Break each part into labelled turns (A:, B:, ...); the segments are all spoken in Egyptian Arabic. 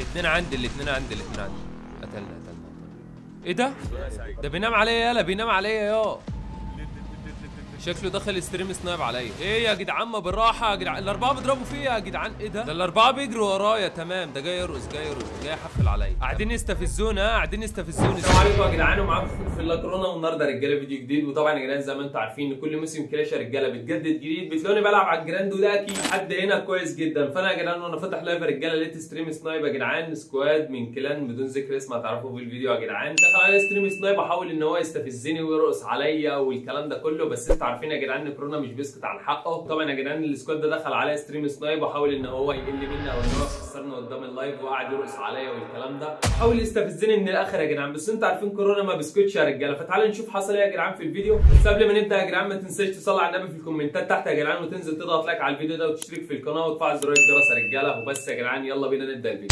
A: الاثنين عندي الاثنين عندي الاثنين عندي قتلنا قتلنا ايه ده؟ ده بينام عليا يالا بينام عليا يا شكله دخل ستريم سنايب عليا ايه يا جدعان ما بالراحه يا جدعان الاربعه بيضربوا فيا يا جدعان ايه ده ده الاربعه بيجروا ورايا تمام ده جاي يرقص جاي يرقص جاي يحفل عليا قاعدين يستفزونا قاعدين يستفزوني السلام عليكم يا جدعان ومعاكم في اللاكرونا والنهارده رجاله فيديو جديد وطبعا يا جدعان زي ما انتم عارفين ان كل موسم كلاش يا رجاله بتجدد جديد بتلاقوني بلعب على الجراند وده اكيد حد هنا كويس جدا فانا يا جدعان وانا فاتح لايف يا رجاله لقيت ستريم سنايب يا جدعان سكواد من كلان بدون ذكر اسم هتعرفوا في الفيديو يا جدعان دخل على ستريم سنايب احاول ان هو يستفزني ويرقص عليا والكلام ده كله بس انتوا عارفين يا جدعان ان كورونا مش بيسكت عن حقه طبعا يا جدعان السكواد ده دخل عليا ستريم سنايب وحاول ان هو يقل مني او ان هو يخسرني قدام اللايف وقعد يرقص عليا والكلام ده حاول يستفزني من الاخر يا جدعان بس انتوا عارفين كورونا ما بيسكتش يا رجاله فتعالوا نشوف حصل ايه يا جدعان في الفيديو بس قبل ما نبدا يا جدعان ما تنساش تصلي على النبي في الكومنتات تحت يا جدعان وتنزل تضغط لايك على الفيديو ده وتشترك في القناه وتفعل زر الجرس يا رجاله وبس يا جدعان يلا بينا نبدا الفيديو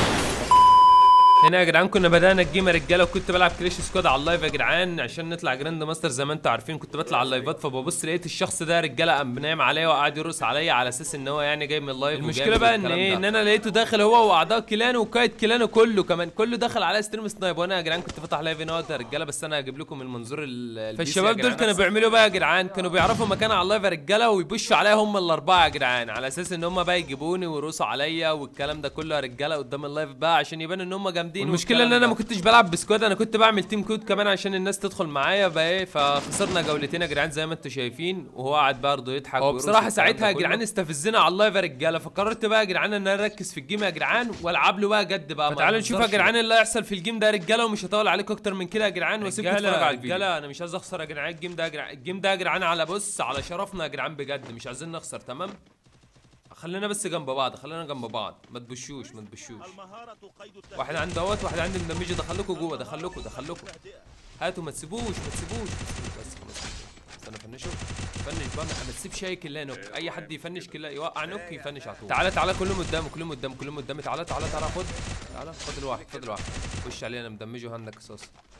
A: هنا يا جدعان كنا بدانا الجيم يا رجاله وكنت بلعب كليش سكواد على اللايف يا جدعان عشان نطلع جراند ماستر زي ما انتم عارفين كنت بطلع على اللايفات فببص لقيت الشخص ده يا رجاله قام نايم عليا وقعد يرقص عليا على اساس ان هو يعني جاي من اللايف المشكله بقى ان ايه ان انا لقيته داخل هو واعضاء كيلانو وكايد كيلانو كله كمان كله دخل على ستريم سنايب وانا يا جدعان كنت فاتح لايف هنا يا رجاله بس انا هجيب لكم المنظور ال فالشباب دول كانوا بيعملوا بقى يا جدعان كانوا بيعرفوا مكان على اللايف يا رجاله ويبشوا عليا هم الاربعه يا جدعان على اساس ان هم بقى يجيبوني ويرقصوا عليا والكلام ده كله يا رجاله قدام اللايف بقى عشان يبان ان هم جامدين المشكله ان انا ما كنتش بلعب بسكواد انا كنت بعمل تيم كود كمان عشان الناس تدخل معايا بقى ايه فخسرنا جولتين يا جدعان زي ما انتم شايفين وهو قاعد برضه يضحك هو بصراحه ساعتها يا جدعان استفزنا على اللايف يا رجاله فقررت بقى يا جدعان ان انا اركز في الجيم يا جدعان والعب له بقى جد بقى تعالوا نشوف يا جدعان اللي هيحصل في الجيم ده يا رجاله ومش هطول عليكم اكتر من كده يا جدعان واسيبكم تتفرجوا على الفيديو رجاله انا مش عايز اخسر يا جدعان الجيم ده يا جدعان الجيم ده يا جدعان على بص على شرفنا يا جدعان بجد مش عايزين نخسر تمام خلينا بس جنب بعض خلينا جنب بعض ما تبشوش ما تبشوش واحد عنده اهوت واحد عنده مدمجه دخلكوا جوه دخلكوا دخلكوا هاتوا ما تسيبوش ما تسيبوش بس خلاص استنى فنشه فنش بقى ما تسيبش اي كلا نوك اي حد يفنش كلا يوقع نوك يفنش على طول تعالى تعالى كلهم قدام كلهم قدام كلهم قدام تعالى تعالى تعالى خد تعالى خد الواحد خد الواحد خش عليه انا مدمجه عندك قصاص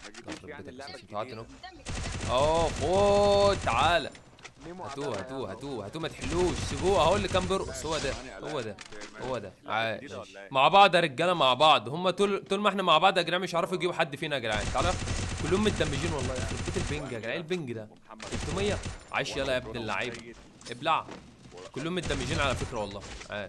A: تعالى نوك اه خد تعالى هاتوه هاتوه هاتوه هاتوه ما تحلوش سيبوه اهو اللي كان بيرقص هو ده هو ده هو ده عايش مع بعض يا رجاله مع بعض هم طول طول ما احنا مع بعض يا جدعان مش هيعرفوا يجيبوا حد فينا يا جدعان تعالى كلهم متدمجين والله يخرب بيت البنج يا جدعان ايه البنج ده 300 عايش يلا يا ابن اللعيب ابلع كلهم متدمجين على فكره والله عايش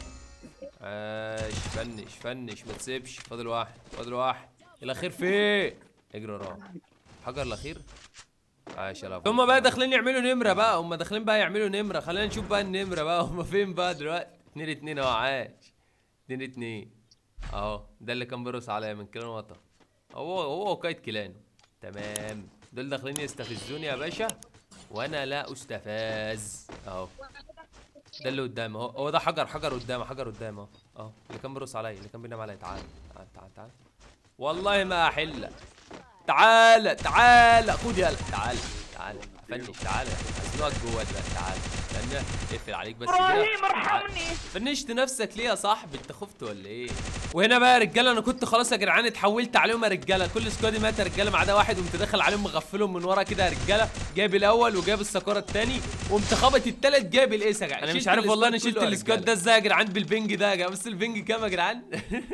A: عايش فنش فنش ما تسيبش فاضل واحد فاضل واحد الاخير فين اجري وراه حجر الاخير عايش يا هم بقى داخلين يعملوا نمره بقى هم داخلين بقى يعملوا نمره خلينا نشوف بقى النمره بقى هم فين بقى دلوقتي 2 2 اهو عاش 2 2 اهو ده اللي كان بيرقص عليا من كيلان وطن هو هو وكايد كيلان تمام دول داخلين يستفزوني يا باشا وانا لا استفز اهو ده اللي قدامي اهو هو ده حجر حجر قدامي حجر قدامي اهو اهو اللي كان بيرقص عليا اللي كان بينام عليا تعال تعال تعال تعال والله ما احلك تعال تعال خد يلا تعال تعال فنش تعال هزنقك جوه دلوقتي تعال استنى اقفل عليك بس
B: ابراهيم ارحمني
A: فنشت نفسك ليه يا صاحبي انت خفت ولا ايه وهنا بقى يا رجاله انا كنت خلاص يا جدعان اتحولت عليهم يا رجاله كل سكوادي مات يا رجاله ما عدا واحد قمت داخل عليهم مغفلهم من ورا كده يا رجاله جايب الاول وجايب السكاره الثاني وقمت خابط الثالث جايب الايس يا جدعان انا مش عارف والله انا شلت السكواد ده ازاي يا جدعان بالبنج ده يا جدعان بس البنج كام يا جدعان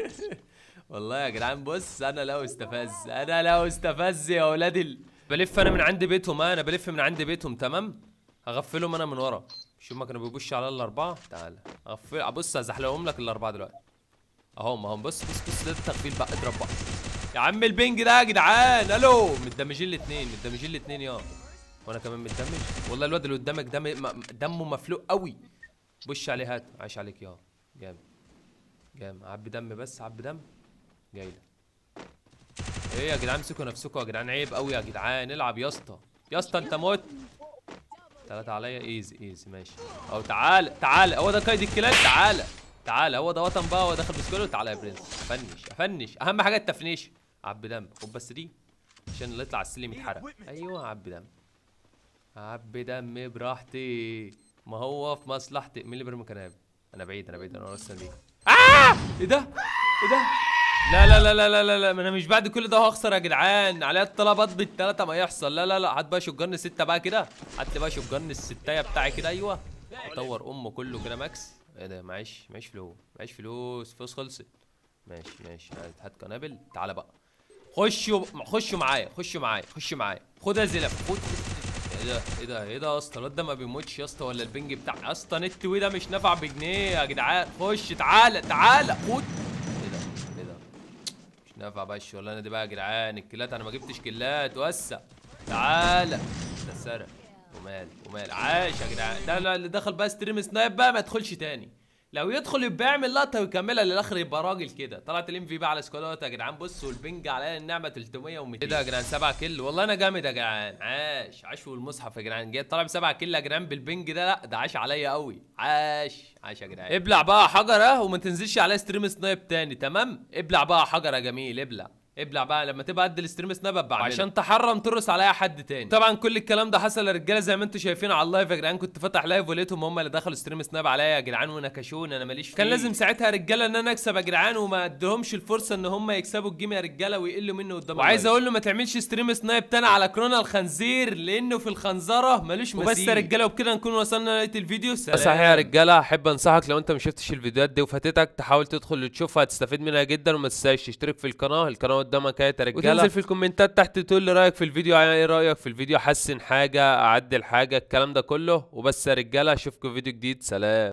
A: والله يا جدعان بص انا لو استفز انا لو استفز يا ولاد ال... بلف انا من عند بيتهم انا بلف من عند بيتهم تمام هغفلهم انا من ورا شوف ما كانوا بيبوشوا على الاربعه تعال هغفل بص هزحلقهم لك الاربعه دلوقتي اهو ما هم بص بص بص ده التغفيل بقى اضرب بقى يا عم البنج ده يا جدعان الو متدمجين الاثنين متدمجين الاثنين يا وانا كمان متدمج والله الواد اللي قدامك دم دمه مفلوق قوي بوش عليه هات عايش عليك يا جامد جامد عبي دم بس عبي دم جاي لك ايه يا جدعان امسكوا نفسكم يا جدعان عيب قوي يا جدعان العب يا اسطى يا اسطى انت موت ثلاثة عليا ايزي ايزي ماشي اهو تعال تعال هو ده قايد الكلاب تعال تعال هو ده وطن بقى هو داخل بسكوله تعالى يا برنس فنش افنش اهم حاجه التفنيش عب دم خد بس دي عشان اللي يطلع السلم يتحرق ايوه عب دم عب دم براحتي ما هو في مصلحتي مين اللي بيرمي كناب انا بعيد انا بعيد انا لسه دي اه ايه ده ايه ده لا لا لا لا لا لا لا ما انا مش بعد كل ده هخسر يا جدعان عليا الطلبات بالتلاته ما يحصل لا لا لا هات بقى شجرن ستة بقى كده هات لي بقى شجرن الستايه بتاعي كده ايوه اطور امه كله كده ماكس ايه ده معيش معيش فلوس معيش فلوس فلوس خلصت ماشي ماشي هات هات قنابل تعالى بقى خشوا خشوا معايا خشوا معايا خشوا معايا خد يا زلف خد خد. ايه ده ايه ده ايه ده يا اسطى الواد ده ما بيموتش يا اسطى ولا البنج بتاع يا اسطى نت وي ده مش نافع بجنيه يا جدعان خش تعالى تعالى خد ايه ده ايه ده مش نافع بقى الشغلانه دي بقى يا جدعان الكيلات انا ما جبتش كيلات وسع تعالى ده سرق ومال ومال عاش يا جدعان ده لا اللي دخل بقى ستريم سنايب بقى ما يدخلش تاني لو يدخل يبقى يعمل لقطه ويكملها للاخر يبقى راجل كده طلعت الام في بقى على سكوادات يا جدعان بصوا البنج عليا النعمه 300 و200 ايه ده يا جدعان 7 كيل والله انا جامد يا جدعان عاش عاش والمصحف يا جدعان جاي طالع ب 7 كيل يا جدعان بالبنج ده لا ده عاش عليا قوي عاش عاش يا جدعان ابلع بقى حجره وما تنزلش عليا ستريم سنايب تاني تمام ابلع بقى حجره يا جميل ابلع ابلع بقى لما تبقى قد الستريم سناب ابقى عشان تحرم ترقص عليا حد تاني طبعا كل الكلام ده حصل يا رجاله زي ما انتم شايفين على اللايف يا جدعان كنت فاتح لايف ولقيتهم هم اللي دخلوا ستريم سناب عليا يا جدعان ونكشوني انا ماليش كان لازم ساعتها يا رجاله ان انا اكسب يا جدعان وما اديهمش الفرصه ان هم يكسبوا الجيم يا رجاله ويقلوا منه قدام وعايز اقول له ما تعملش ستريم سنايب تاني على كورونا الخنزير لانه في الخنزره ملوش مثيل وبس يا رجاله وبكده نكون وصلنا لنهايه الفيديو سلام صحيح يا رجاله احب انصحك لو انت ما شفتش الفيديوهات دي وفاتتك تحاول تدخل تشوفها هتستفيد منها جدا وما تنساش تشترك في القناه القناه قدامك اهي يا رجاله وتنزل في الكومنتات تحت تقول لي رايك في الفيديو ايه رايك في الفيديو حسن حاجه اعدل حاجه الكلام ده كله وبس يا رجاله اشوفكم في فيديو جديد سلام